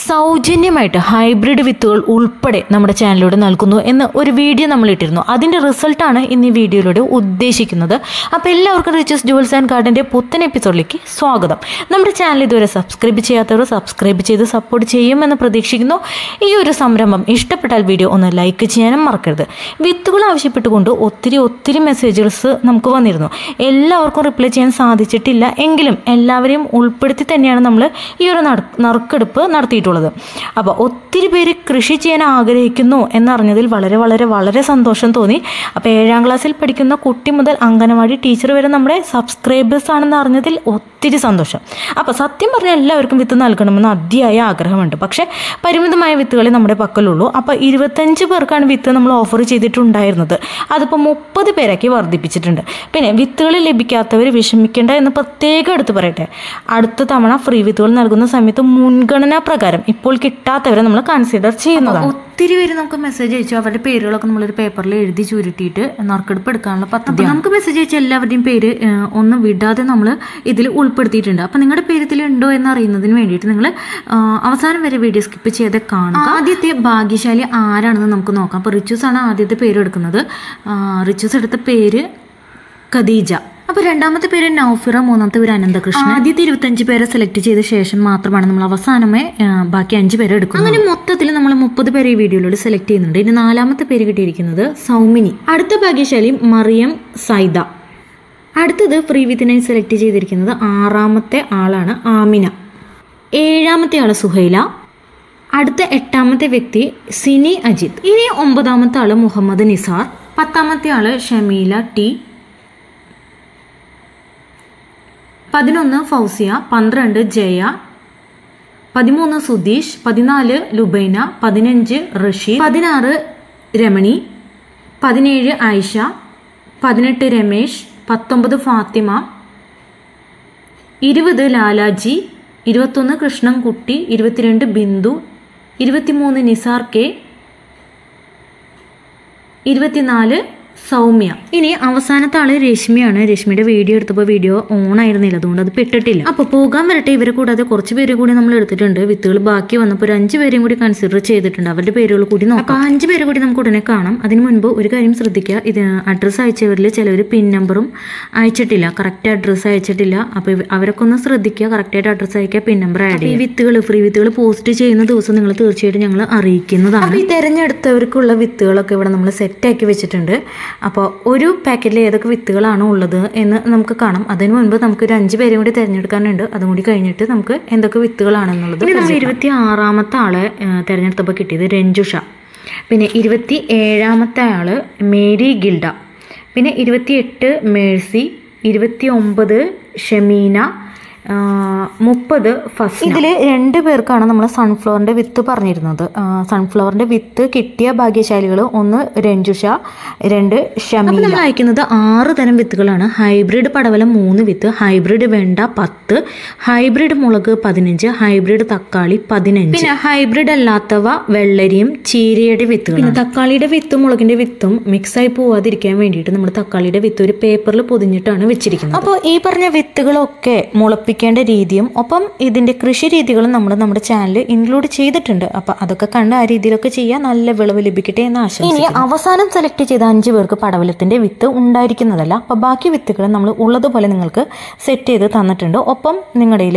സൗജന്യമായിട്ട് ഹൈബ്രിഡ് വിത്തുകൾ ഉൾപ്പെടെ നമ്മുടെ ചാനലിലൂടെ നൽകുന്നു എന്ന് ഒരു വീഡിയോ നമ്മൾ ഇട്ടിരുന്നു അതിൻ്റെ റിസൾട്ടാണ് ഇന്ന് ഈ വീഡിയോയിലൂടെ ഉദ്ദേശിക്കുന്നത് അപ്പോൾ എല്ലാവർക്കും റിച്ചസ് ജുവൽസ് ആൻഡ് ഗാർഡൻ്റെ പുത്തൻ എപ്പിസോഡിലേക്ക് സ്വാഗതം നമ്മുടെ ചാനൽ ഇതുവരെ സബ്സ്ക്രൈബ് ചെയ്യാത്തവർ സബ്സ്ക്രൈബ് ചെയ്ത് സപ്പോർട്ട് ചെയ്യുമെന്ന് പ്രതീക്ഷിക്കുന്നു ഈ ഒരു സംരംഭം ഇഷ്ടപ്പെട്ടാൽ വീഡിയോ ഒന്ന് ലൈക്ക് ചെയ്യാനും മറക്കരുത് വിത്തുകൾ ആവശ്യപ്പെട്ടുകൊണ്ട് ഒത്തിരി ഒത്തിരി മെസ്സേജസ് നമുക്ക് വന്നിരുന്നു എല്ലാവർക്കും റിപ്ലൈ ചെയ്യാൻ സാധിച്ചിട്ടില്ല എങ്കിലും എല്ലാവരെയും ഉൾപ്പെടുത്തി തന്നെയാണ് നമ്മൾ ഈ ഒരു നട- നറുക്കെടുപ്പ് നടത്തിയിട്ടുള്ളത് അപ്പോൾ ഒത്തിരി പേര് കൃഷി ചെയ്യാൻ ആഗ്രഹിക്കുന്നു എന്നറിഞ്ഞതിൽ വളരെ വളരെ വളരെ സന്തോഷം തോന്നി അപ്പോൾ ഏഴാം ക്ലാസ്സിൽ പഠിക്കുന്ന കുട്ടി മുതൽ അംഗനവാടി ടീച്ചർ വരെ നമ്മുടെ സബ്സ്ക്രൈബേഴ്സ് ആണെന്ന് അറിഞ്ഞതിൽ ഒത്തിരി സന്തോഷം അപ്പോൾ സത്യം പറഞ്ഞാൽ എല്ലാവർക്കും വിത്ത് നൽകണമെന്ന് അതിയായ ആഗ്രഹമുണ്ട് പക്ഷേ പരിമിതമായ വിത്തുകളെ നമ്മുടെ പക്കലുള്ളൂ അപ്പോൾ ഇരുപത്തഞ്ച് പേർക്കാണ് വിത്ത് നമ്മൾ ഓഫർ ചെയ്തിട്ടുണ്ടായിരുന്നത് അതിപ്പോൾ മുപ്പത് പേരാക്കി വർദ്ധിപ്പിച്ചിട്ടുണ്ട് പിന്നെ വിത്തുകൾ ലഭിക്കാത്തവർ വിഷമിക്കേണ്ട എന്ന് പ്രത്യേകം എടുത്ത് പറയട്ടെ അടുത്ത തവണ ഫ്രീ വിത്തുകൾ നൽകുന്ന സമയത്ത് മുൻഗണനാ പ്രകാരം ഇപ്പോൾ കിട്ടാത്തവരെ നമ്മൾ കൺസിഡർ ചെയ്യുന്നതാണ് ഒത്തിരി പേര് നമുക്ക് മെസ്സേജ് അയച്ചു അവരുടെ പേരുകളൊക്കെ നമ്മളൊരു പേപ്പറിൽ എഴുതി ചുരുട്ടിയിട്ട് നറുക്കെടുപ്പ് എടുക്കാനുള്ള പദ്ധതി നമുക്ക് മെസ്സേജ് അയച്ച എല്ലാവരുടെയും പേര് ഏഹ്, ഒന്ന് വിടാതെ നമ്മൾ ഇതിൽ ഉൾപ്പെടുത്തിയിട്ടുണ്ട് അപ്പം നിങ്ങളുടെ പേര് ഇതിൽ ഉണ്ടോ എന്ന് അറിയുന്നതിന് വേണ്ടിയിട്ട് നിങ്ങൾ അവസാനം വരെ വീഡിയോ സ്കിപ്പ് ചെയ്ത് കാണുക ആദ്യത്തെ ഭാഗ്യശാലി ആരാണെന്ന് നമുക്ക് നോക്കാം അപ്പോൾ റിച്ചൂസ് ആണ് ആദ്യത്തെ പേര് എടുക്കുന്നത് ആ, റിച്ചൂസ് എടുത്ത പേര് ഖദീജ അപ്പൊ രണ്ടാമത്തെ പേര് നൌഫിറ മൂന്നാമത്തെ പേര് അനന്തകൃഷ്ണൻ ആദ്യത്തെ ഇരുപത്തഞ്ച് പേരെ സെലക്ട് ചെയ്ത ശേഷം മാത്രമാണ് നമ്മൾ അവസാനമേ ആ, ബാക്കി അഞ്ച് പേരെ എടുക്കുന്നത് അങ്ങനെ മൊത്തത്തിൽ നമ്മൾ മുപ്പത് പേരെ ഈ വീഡിയോയിലൂടെ സെലക്ട് ചെയ്യുന്നുണ്ട് ഇനി നാലാമത്തെ പേര് കിട്ടിയിരിക്കുന്നത് സൗമിനി അടുത്ത ഭാഗ്യശാലി മറിയം സൈദ അടുത്തത് ഫ്രീ വിത്തിനായി സെലക്ട് ചെയ്തിരിക്കുന്നത് ആറാമത്തെ ആളാണ് ആമിന ഏഴാമത്തെ ആള് സുഹൈല അടുത്ത എട്ടാമത്തെ വ്യക്തി സിനി അജിത് ഇനി ഒമ്പതാമത്തെ ആള് മുഹമ്മദ് നിസാർ പത്താമത്തെ ആള് ഷമീല ടി പതിനൊന്ന് ഫൗസിയ പന്ത്രണ്ട് ജയ പതിമൂന്ന് സുധീഷ് പതിനാല് ലുബൈന പതിനഞ്ച് റഷീദ് പതിനാറ് രമണി പതിനേഴ് ആയിഷ പതിനെട്ട് രമേശ് പത്തൊമ്പത് ഫാത്തിമ ഇരുപത് ലാലാജി ഇരുപത്തൊന്ന് കൃഷ്ണൻകുട്ടി ഇരുപത്തിരണ്ട് ബിന്ദു ഇരുപത്തിമൂന്ന് നിസാർ കെ ഇരുപത്തിനാല് സൗമ്യ ഇനി അവസാനത്തെ ആള് രശ്മിയാണ് രശ്മിയുടെ വീഡിയോ എടുത്തപ്പോൾ വീഡിയോ ഓൺ ആയിരുന്നില്ല അതുകൊണ്ട് അത് പെട്ടിട്ടില്ല അപ്പൊ പോകാൻ വരട്ടെ ഇവരെ കൂടാതെ കുറച്ച് പേര് കൂടി നമ്മൾ എടുത്തിട്ടുണ്ട് വിത്തുകൾ ബാക്കി വന്നപ്പോൾ ഒരു അഞ്ച് പേരെയും കൂടി കൺസിഡർ ചെയ്തിട്ടുണ്ട് അവരുടെ പേരുകൾ കൂടി നോക്കാം അപ്പൊ അഞ്ച് പേര് കൂടി നമുക്ക് ഉടനെ കാണാം അതിന് മുൻപ് ഒരു കാര്യം ശ്രദ്ധിക്കുക ഇത് അഡ്രസ്സ് അയച്ചവരിൽ ചിലവർ പിൻ നമ്പറും അയച്ചിട്ടില്ല കറക്റ്റ് അഡ്രസ്സ് അയച്ചിട്ടില്ല അപ്പൊ ഇവ- അവരൊക്കെ ഒന്ന് ശ്രദ്ധിക്കുക കറക്റ്റായിട്ട് അഡ്രസ്സ് അയക്കുക പിൻ നമ്പർ ആഡ് ചെയ്യുക ഈ വിത്തുകൾ ഫ്രീ വിത്തുകൾ പോസ്റ്റ് ചെയ്യുന്ന ദിവസം നിങ്ങൾ തീർച്ചയായിട്ടും ഞങ്ങൾ അറിയിക്കുന്നതാണ് അപ്പോൾ ഈ തിരഞ്ഞെടുത്തവർക്കുള്ള വിത്തുകളൊക്കെ ഇവിടെ നമ്മൾ സെറ്റാക്കി വെച്ചിട്ടുണ്ട് അപ്പോൾ ഒരു പാക്കറ്റിൽ ഏതൊക്കെ വിത്തുകളാണ് ഉള്ളത് എന്ന് നമുക്ക് കാണാം അതിന് മുൻപ് നമുക്ക് ഒരു അഞ്ച് പേരെയും കൂടി തിരഞ്ഞെടുക്കാനുണ്ട് അതും കൂടി കഴിഞ്ഞിട്ട് നമുക്ക് എന്തൊക്കെ വിത്തുകളാണെന്നുള്ളത് ഇനി നമ്മൾ ഇരുപത്തി ആറാമത്തെ ആളെ ഏഹ്, തിരഞ്ഞെടുത്തപ്പോൾ കിട്ടിയത് രഞ്ജുഷ പിന്നെ ഇരുപത്തി ഏഴാമത്തെ ആള് മേരി ഗിൽഡ പിന്നെ ഇരുപത്തിയെട്ട് മേഴ്സി ഇരുപത്തി ഒമ്പത് ഷമീന ആ, മുപ്പത് ഫസ്റ്റ് ഇതിൽ രണ്ട് പേർക്കാണ് നമ്മൾ സൺഫ്ലവറിന്റെ വിത്ത് പറഞ്ഞിരുന്നത് ആ, സൺഫ്ലവറിന്റെ വിത്ത് കിട്ടിയ ഭാഗ്യശാലികൾ ഒന്ന് രഞ്ജുഷ രണ്ട് ഷമീല നമ്മൾ അയക്കുന്നത് ആറ് തരം വിത്തുകളാണ് ഹൈബ്രിഡ് പടവലം മൂന്ന് വിത്ത് ഹൈബ്രിഡ് വെണ്ട പത്ത് ഹൈബ്രിഡ് മുളക് പതിനഞ്ച് ഹൈബ്രിഡ് തക്കാളി പതിനഞ്ച് പിന്നെ ഹൈബ്രിഡ് അല്ലാത്തവ വെള്ളരിയും ചീരയുടെ വിത്തുകൾ പിന്നെ തക്കാളിയുടെ വിത്തും മുളകിന്റെ വിത്തും മിക്സ് ആയി പോവാതിരിക്കാൻ വേണ്ടിയിട്ട് നമ്മൾ തക്കാളിയുടെ വിത്ത് ഒരു പേപ്പറിൽ പൊതിഞ്ഞിട്ടാണ് വെച്ചിരിക്കുന്നത് അപ്പോൾ ഈ പറഞ്ഞ വിത്തുകളൊക്കെ മുളപ്പിക്കേണ്ട രീതിയും ഒപ്പം ഇതിന്റെ കൃഷി രീതികളും നമ്മൾ നമ്മുടെ ചാനലിൽ ഇൻക്ലൂഡ് ചെയ്തിട്ടുണ്ട് അപ്പൊ അതൊക്കെ കണ്ട് ആ രീതിയിലൊക്കെ ചെയ്യാൻ നല്ല വിളവ് ലഭിക്കട്ടെ എന്ന് ആശംസിക്കുന്നു ഇനി അവസാനം സെലക്ട് ചെയ്ത അഞ്ച് പേർക്ക് പടവലത്തിന്റെ വിത്ത് ഉണ്ടായിരിക്കുന്നതല്ല അപ്പൊ ബാക്കി വിത്തുകൾ നമ്മൾ ഉള്ളതുപോലെ നിങ്ങൾക്ക് സെറ്റ് ചെയ്ത് തന്നിട്ടുണ്ട് ഒപ്പം നിങ്ങളുടെ കയ്യിൽ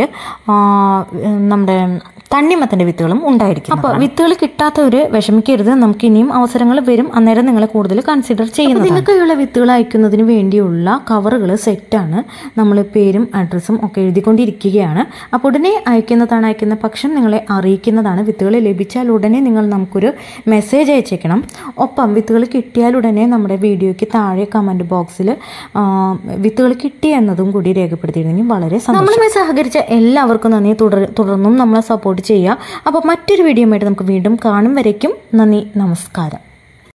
നമ്മുടെ തണ്ണിമത്തന്റെ വിത്തുകളും ഉണ്ടായിരിക്കും അപ്പോൾ വിത്തുകൾ കിട്ടാത്തവര് വിഷമിക്കരുത് നമുക്ക് ഇനിയും അവസരങ്ങൾ വരും അന്നേരം നിങ്ങളെ കൂടുതൽ കൺസിഡർ ചെയ്യുന്നത് നിങ്ങൾക്കുള്ള വിത്തുകൾ അയക്കുന്നതിന് വേണ്ടിയുള്ള കവറുകൾ സെറ്റാണ് നമ്മൾ പേരും അഡ്രസ്സും ഒക്കെ എഴുതിക്കൊണ്ടിരിക്കുകയാണ് അപ്പോൾ ഉടനെ അയക്കുന്നതാണ് അയക്കുന്ന പക്ഷം നിങ്ങളെ അറിയിക്കുന്നതാണ് വിത്തുകൾ ലഭിച്ചാൽ ഉടനെ നിങ്ങൾ നമുക്കൊരു മെസ്സേജ് അയച്ചേക്കണം ഒപ്പം വിത്തുകൾ കിട്ടിയാൽ ഉടനെ നമ്മുടെ വീഡിയോയ്ക്ക് താഴെ കമൻറ്റ് ബോക്സിൽ വിത്തുകൾ കിട്ടി എന്നതും കൂടി രേഖപ്പെടുത്തിയിരുന്നെങ്കിൽ വളരെ സന്തോഷം നമ്മളുമായി സഹകരിച്ച എല്ലാവർക്കും നന്ദി തുടർ തുടർന്നും നമ്മളെ സപ്പോർട്ട് ചെയ്യുക അപ്പോൾ മറ്റൊരു വീഡിയോ ആയിട്ട് നമുക്ക് വീണ്ടും കാണും വരയ്ക്കും നന്ദി നമസ്കാരം